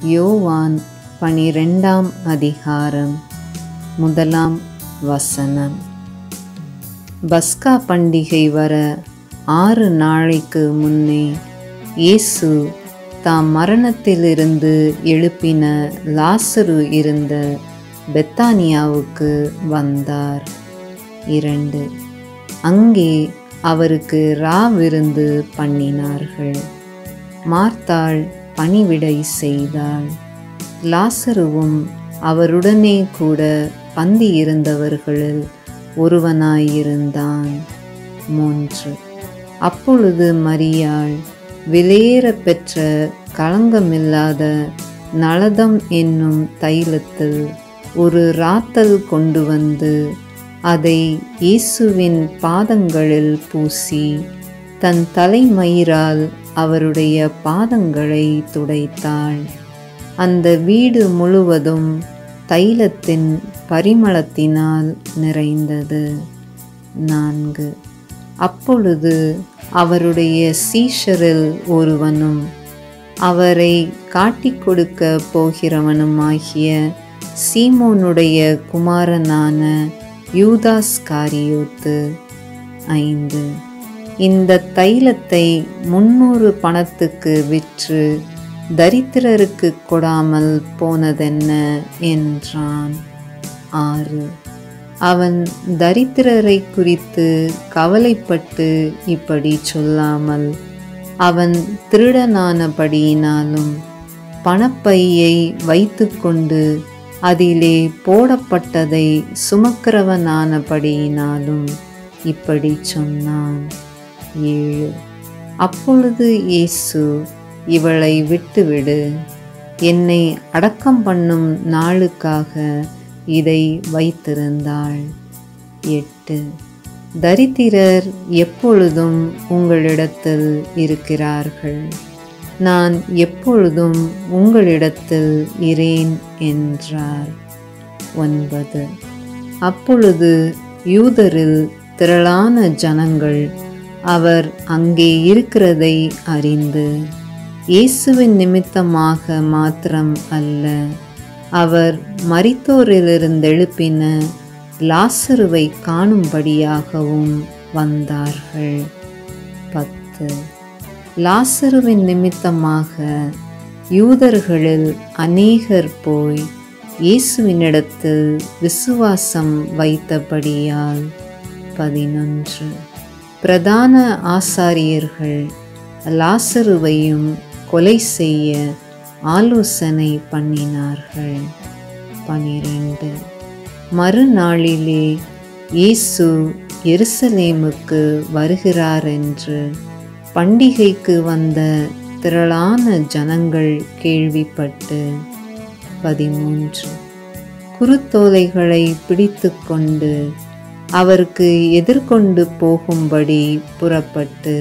யோவான் பனிரெண்டாம் அதிகாரம் முதலாம் வசனம் பஸ்கா பண்டிகை வர ஆறு நாளைக்கு முன்னே இயேசு தாம் மரணத்திலிருந்து எழுப்பின லாசரு இருந்த பெத்தானியாவுக்கு வந்தார் இரண்டு அங்கே அவருக்கு ராவிருந்து பண்ணினார்கள் மார்த்தாள் பணிவிடை செய்தாள் லாசருவும் அவருடனே கூட பந்தி இருந்தவர்களில் ஒருவனாயிருந்தான் மூன்று அப்பொழுது மரியாள் விலையேற பெற்ற களங்கமில்லாத நளதம் என்னும் தைலத்தில் ஒரு ராத்தல் கொண்டு வந்து அதை இயேசுவின் பாதங்களில் பூசி தன் தலைமயிரால் அவருடைய பாதங்களை துடைத்தாள் அந்த வீடு முழுவதும் தைலத்தின் பரிமளத்தினால் நிறைந்தது நான்கு அப்பொழுது அவருடைய சீஷரில் ஒருவனும் அவரை காட்டிக் கொடுக்க போகிறவனுமாகிய சீமோனுடைய குமாரனான யூதாஸ் காரியோத்து ஐந்து இந்த தைலத்தை முன்னூறு பணத்துக்கு விற்று தரித்திரருக்கு கொடாமல் போனதென்ன என்றான் ஆறு அவன் தரித்திரரை குறித்து கவலைப்பட்டு இப்படி சொல்லாமல் அவன் திருடனானபடியினாலும் பணப்பையை வைத்துக்கொண்டு அதிலே போடப்பட்டதை சுமக்கிறவனானபடியினாலும் இப்படி சொன்னான் ஏழு அப்பொழுது இயேசு இவளை விட்டுவிடு என்னை அடக்கம் பண்ணும் நாளுக்காக இதை வைத்திருந்தாள் எட்டு தரித்திரர் எப்பொழுதும் உங்களிடத்தில் இருக்கிறார்கள் நான் எப்பொழுதும் உங்களிடத்தில் இரேன் என்றார் ஒன்பது அப்பொழுது யூதரில் திரளான ஜனங்கள் அவர் அங்கே இருக்கிறதை அறிந்து இயேசுவின் நிமித்தமாக மாத்திரம் அல்ல அவர் மரித்தோரிலிருந்தெழுப்பின லாசருவை காணும்படியாகவும் வந்தார்கள் பத்து லாசருவின் நிமித்தமாக யூதர்களில் அநேகர் போய் இயேசுவினிடத்தில் விசுவாசம் வைத்தபடியால் பதினொன்று பிரதான ஆசாரியர்கள் லாசருவையும் கொலை செய்ய ஆலோசனை பண்ணினார்கள் பனிரெண்டு மறுநாளிலே இயேசு எருசலேமுக்கு வருகிறார் என்று பண்டிகைக்கு வந்த திரளான ஜனங்கள் கேள்விப்பட்டு பதிமூன்று குருத்தோலைகளை பிடித்து கொண்டு அவருக்கு எதிர்கொண்டு போகும்படி புறப்பட்டு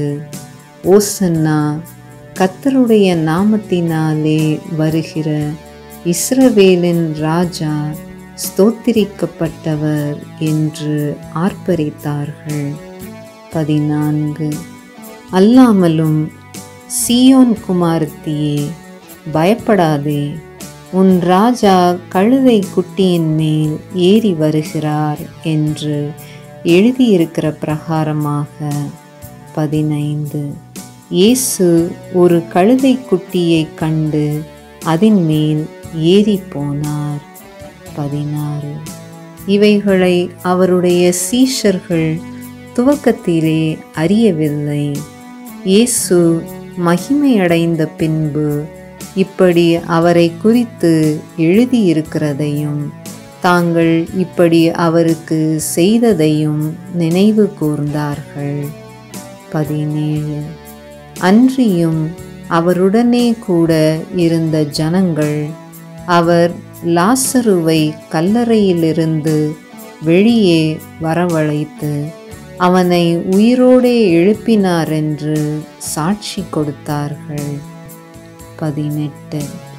ஓசன்னா கத்தருடைய நாமத்தினாலே வருகிற இஸ்ரவேலின் ராஜா ஸ்தோத்திரிக்கப்பட்டவர் என்று ஆர்ப்பரித்தார்கள் பதினான்கு அல்லாமலும் சீயோன் குமாரத்தியே பயப்படாதே உன் ராஜா கழுதை குட்டியின் மேல் ஏறி வருகிறார் என்று எழுதியிருக்கிற பிரகாரமாக பதினைந்து இயேசு ஒரு கழுதை குட்டியை கண்டு அதன் மேல் ஏறி போனார் பதினாறு இவைகளை அவருடைய சீஷர்கள் துவக்கத்திலே அறியவில்லை இயேசு மகிமையடைந்த பின்பு இப்படி அவரை குறித்து எழுதியிருக்கிறதையும் தாங்கள் இப்படி அவருக்கு செய்ததையும் நினைவு கூர்ந்தார்கள் பதினேழு அன்றியும் அவருடனே கூட இருந்த ஜனங்கள் அவர் லாசருவை கல்லறையிலிருந்து வெளியே வரவழைத்து அவனை உயிரோடே எழுப்பினார் என்று சாட்சி கொடுத்தார்கள் பதினெட்டு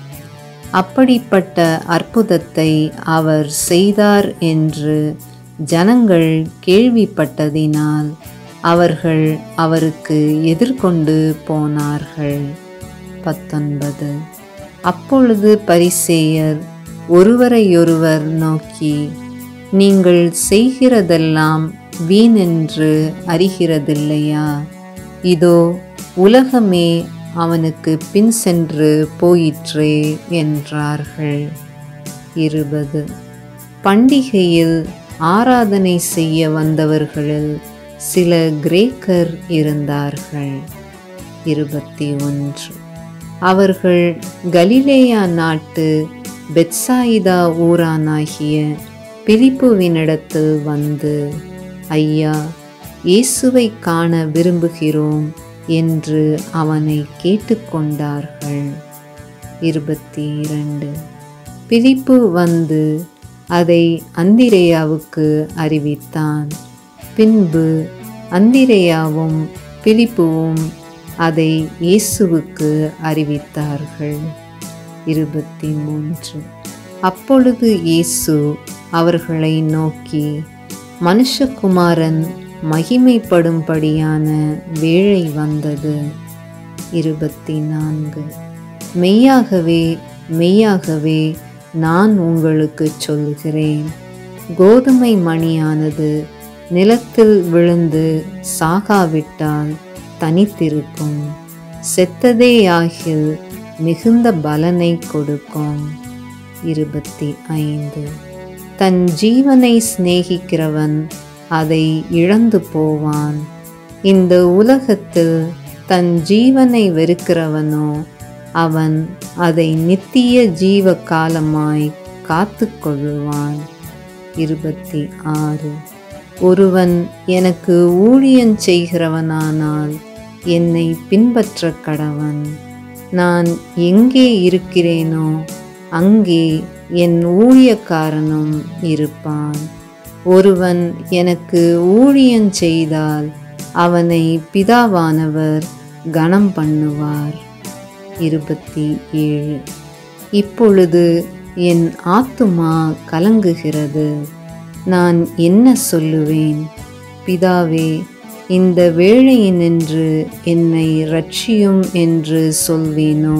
அப்படிப்பட்ட அற்புதத்தை அவர் செய்தார் என்று ஜனங்கள் கேள்விப்பட்டதினால் அவர்கள் அவருக்கு எதிர்கொண்டு போனார்கள் பத்தொன்பது அப்பொழுது பரிசேயர் ஒருவரையொருவர் நோக்கி நீங்கள் செய்கிறதெல்லாம் வீணென்று அறிகிறதில்லையா இதோ உலகமே அவனுக்கு பின் சென்று போயிற்றே என்றார்கள் இருபது பண்டிகையில் ஆராதனை செய்ய வந்தவர்களில் சில கிரேக்கர் இருந்தார்கள் இருபத்தி ஒன்று அவர்கள் கலிலேயா நாட்டு பெட்சாயிதா ஊரானாகிய பிலிப்புவினிடத்தில் வந்து ஐயா இயேசுவை காண விரும்புகிறோம் என்று அவனை கேட்டுக்கொண்டார்கள் இருபத்தி இரண்டு பிலிப்பு வந்து அதை அந்திரேயாவுக்கு அறிவித்தான் பின்பு அந்திரேயாவும் பிலிப்புவும் அதை இயேசுவுக்கு அறிவித்தார்கள் இருபத்தி மூன்று அப்பொழுது இயேசு அவர்களை நோக்கி மனுஷகுமாரன் மகிமைப்படும்படியான வேளை வந்தது இருபத்தி நான்கு மெய்யாகவே மெய்யாகவே நான் உங்களுக்கு சொல்கிறேன் கோதுமை மணியானது நிலத்தில் விழுந்து சாகாவிட்டால் தனித்திருக்கும் செத்ததேயாகில் மிகுந்த பலனை கொடுக்கும் இருபத்தி ஐந்து தன் ஜீவனை சிநேகிக்கிறவன் அதை இழந்து போவான் இந்த உலகத்தில் தன் ஜீவனை வெறுக்கிறவனோ அவன் அதை நித்திய ஜீவ காலமாய் காத்து கொள்ளுவான் இருபத்தி ஆறு ஒருவன் எனக்கு ஊழியன் செய்கிறவனானால் என்னை பின்பற்ற கடவன் நான் எங்கே இருக்கிறேனோ அங்கே என் ஊழியக்காரனும் இருப்பான் ஒருவன் எனக்கு ஊழியன் செய்தால் அவனை பிதாவானவர் கனம் பண்ணுவார் இருபத்தி ஏழு இப்பொழுது என் ஆத்துமா கலங்குகிறது நான் என்ன சொல்லுவேன் பிதாவே இந்த வேளையினின்று என்னை ரட்சியும் என்று சொல்வேனோ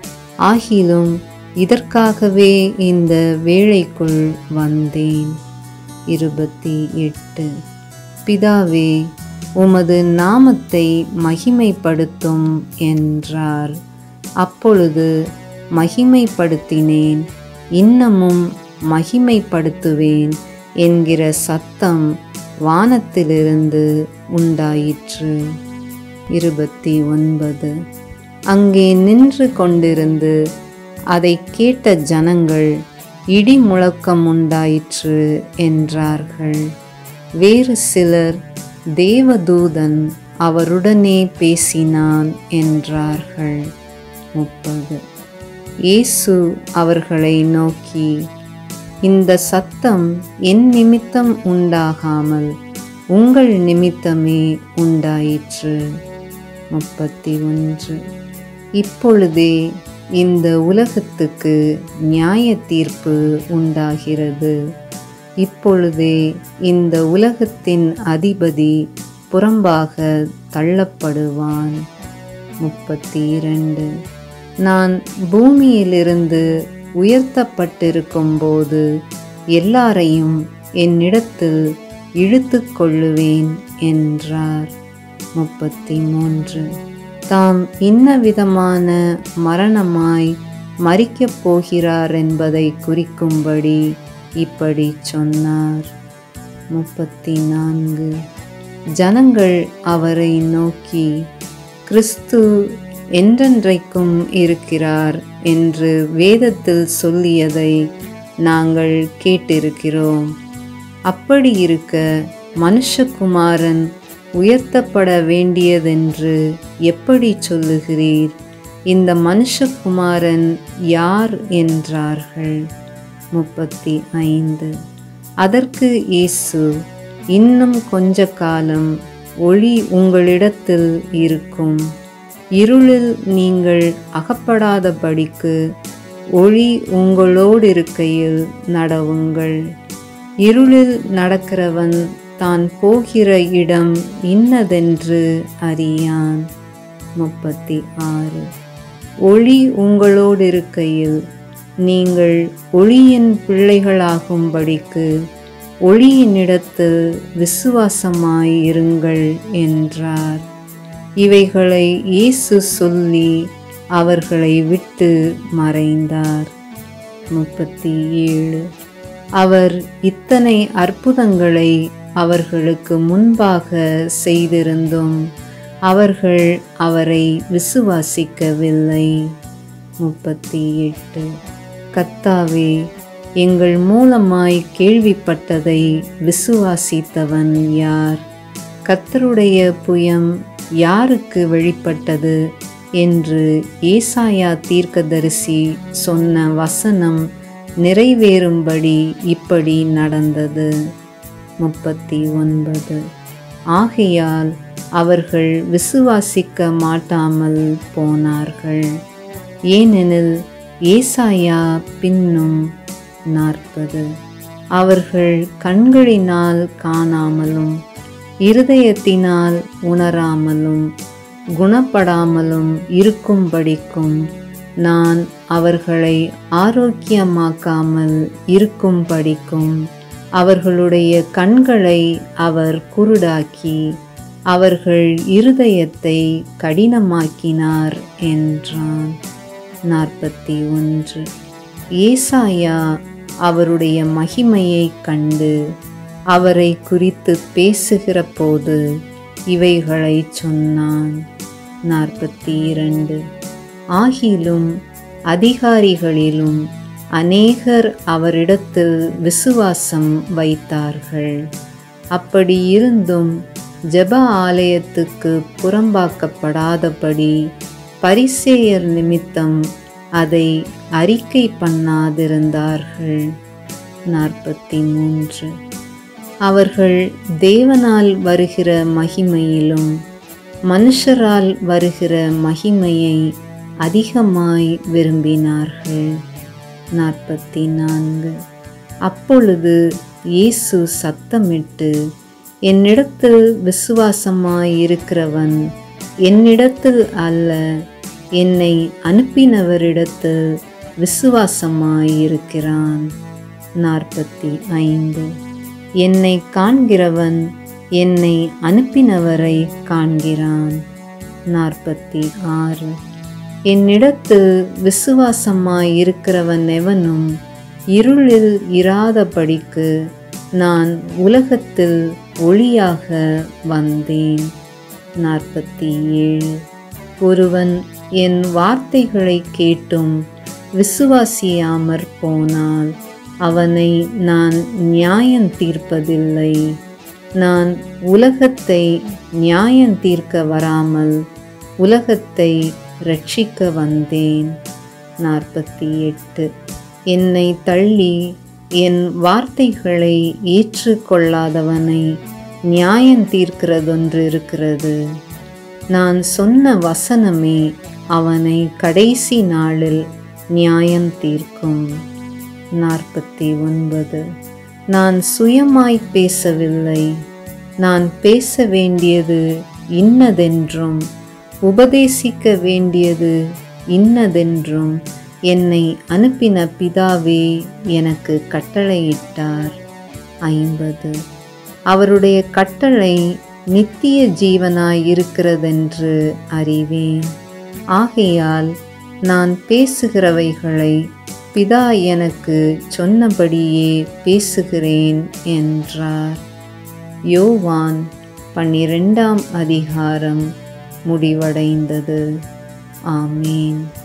ஆகிலும் இதற்காகவே இந்த வேளைக்குள் வந்தேன் இருபத்தி எட்டு பிதாவே உமது நாமத்தை மகிமைப்படுத்தும் என்றார் அப்பொழுது மகிமைப்படுத்தினேன் இன்னமும் மகிமைப்படுத்துவேன் என்கிற சத்தம் வானத்திலிருந்து உண்டாயிற்று இருபத்தி ஒன்பது அங்கே நின்று கொண்டிருந்து அதை கேட்ட ஜனங்கள் இடி முழக்கம் உண்டாயிற்று என்றார்கள் வேறு சிலர் தேவதூதன் அவருடனே பேசினான் என்றார்கள் முப்பது இயேசு அவர்களை நோக்கி இந்த சத்தம் என் நிமித்தம் உண்டாகாமல் உங்கள் நிமித்தமே உண்டாயிற்று முப்பத்தி ஒன்று இப்பொழுதே இந்த உலகத்துக்கு நியாய தீர்ப்பு உண்டாகிறது இப்பொழுதே இந்த உலகத்தின் அதிபதி புறம்பாக தள்ளப்படுவான் முப்பத்தி இரண்டு நான் பூமியிலிருந்து உயர்த்தப்பட்டிருக்கும் போது எல்லாரையும் என்னிடத்தில் இழுத்து கொள்ளுவேன் என்றார் முப்பத்தி மூன்று தாம் இன்ன விதமான மரணமாய் மறிக்கப் போகிறார் என்பதை குறிக்கும்படி இப்படி சொன்னார் முப்பத்தி நான்கு ஜனங்கள் அவரை நோக்கி கிறிஸ்து என்றென்றைக்கும் இருக்கிறார் என்று வேதத்தில் சொல்லியதை நாங்கள் கேட்டிருக்கிறோம் அப்படி இருக்க மனுஷகுமாரன் உயர்த்தப்பட வேண்டியதென்று எப்படி சொல்லுகிறீர் இந்த மனுஷகுமாரன் யார் என்றார்கள் முப்பத்தி ஐந்து அதற்கு இயேசு இன்னும் கொஞ்ச காலம் ஒளி உங்களிடத்தில் இருக்கும் இருளில் நீங்கள் அகப்படாதபடிக்கு ஒளி உங்களோடு இருக்கையில் நடவுங்கள் இருளில் நடக்கிறவன் தான் போகிற இடம் இன்னதென்று அறியான் முப்பத்தி ஆறு ஒளி உங்களோடு இருக்கையில் நீங்கள் ஒளியின் பிள்ளைகளாகும்படிக்கு ஒளியினிடத்தில் விசுவாசமாயிருங்கள் என்றார் இவைகளை இயேசு சொல்லி அவர்களை விட்டு மறைந்தார் முப்பத்தி ஏழு அவர் இத்தனை அற்புதங்களை அவர்களுக்கு முன்பாக செய்திருந்தும் அவர்கள் அவரை விசுவாசிக்கவில்லை முப்பத்தி எட்டு கத்தாவே எங்கள் மூலமாய் கேள்விப்பட்டதை விசுவாசித்தவன் யார் கத்தருடைய புயம் யாருக்கு வெளிப்பட்டது என்று ஏசாயா தீர்க்கதரிசி சொன்ன வசனம் நிறைவேறும்படி இப்படி நடந்தது முப்பத்தி ஒன்பது ஆகையால் அவர்கள் விசுவாசிக்க மாட்டாமல் போனார்கள் ஏனெனில் ஏசாயா பின்னும் நாற்பது அவர்கள் கண்களினால் காணாமலும் இருதயத்தினால் உணராமலும் குணப்படாமலும் இருக்கும்படிக்கும் நான் அவர்களை ஆரோக்கியமாக்காமல் இருக்கும்படிக்கும் அவர்களுடைய கண்களை அவர் குருடாக்கி அவர்கள் இருதயத்தை கடினமாக்கினார் என்றான் நாற்பத்தி ஒன்று ஏசாயா அவருடைய மகிமையை கண்டு அவரை குறித்து பேசுகிற போது இவைகளை சொன்னான் நாற்பத்தி இரண்டு ஆகிலும் அதிகாரிகளிலும் அநேகர் அவரிடத்தில் விசுவாசம் வைத்தார்கள் அப்படி இருந்தும் ஜெப ஆலயத்துக்கு புறம்பாக்கப்படாதபடி பரிசேயர் நிமித்தம் அதை அறிக்கை பண்ணாதிருந்தார்கள் நாற்பத்தி மூன்று அவர்கள் தேவனால் வருகிற மகிமையிலும் மனுஷரால் வருகிற மகிமையை அதிகமாய் விரும்பினார்கள் நாற்பத்தி நான்கு அப்பொழுது இயேசு சத்தமிட்டு என்னிடத்தில் விசுவாசமாயிருக்கிறவன் என்னிடத்தில் அல்ல என்னை அனுப்பினவரிடத்தில் விசுவாசமாயிருக்கிறான் நாற்பத்தி ஐந்து என்னை காண்கிறவன் என்னை அனுப்பினவரை காண்கிறான் நாற்பத்தி ஆறு என்னிடத்தில் விசுவாசமாயிருக்கிறவன் எவனும் இருளில் இராதபடிக்கு நான் உலகத்தில் ஒளியாக வந்தேன் நாற்பத்தி ஏழு ஒருவன் என் வார்த்தைகளை கேட்டும் விசுவாசியாமற் போனால் அவனை நான் நியாயம் தீர்ப்பதில்லை நான் உலகத்தை நியாயம் தீர்க்க வராமல் உலகத்தை ரட்சிக்க வந்தேன் நாற்பத்தி எட்டு என்னை தள்ளி என் வார்த்தைகளை ஏற்றுக்கொள்ளாதவனை நியாயம் தீர்க்கிறதொன்று இருக்கிறது நான் சொன்ன வசனமே அவனை கடைசி நாளில் நியாயம் தீர்க்கும் நாற்பத்தி ஒன்பது நான் சுயமாய் பேசவில்லை நான் பேச வேண்டியது இன்னதென்றும் உபதேசிக்க வேண்டியது இன்னதென்றும் என்னை அனுப்பின பிதாவே எனக்கு கட்டளையிட்டார் ஐம்பது அவருடைய கட்டளை நித்திய ஜீவனாய் இருக்கிறதென்று அறிவேன் ஆகையால் நான் பேசுகிறவைகளை பிதா எனக்கு சொன்னபடியே பேசுகிறேன் என்றார் யோவான் பன்னிரெண்டாம் அதிகாரம் முடிவடைந்தது ஆமீன்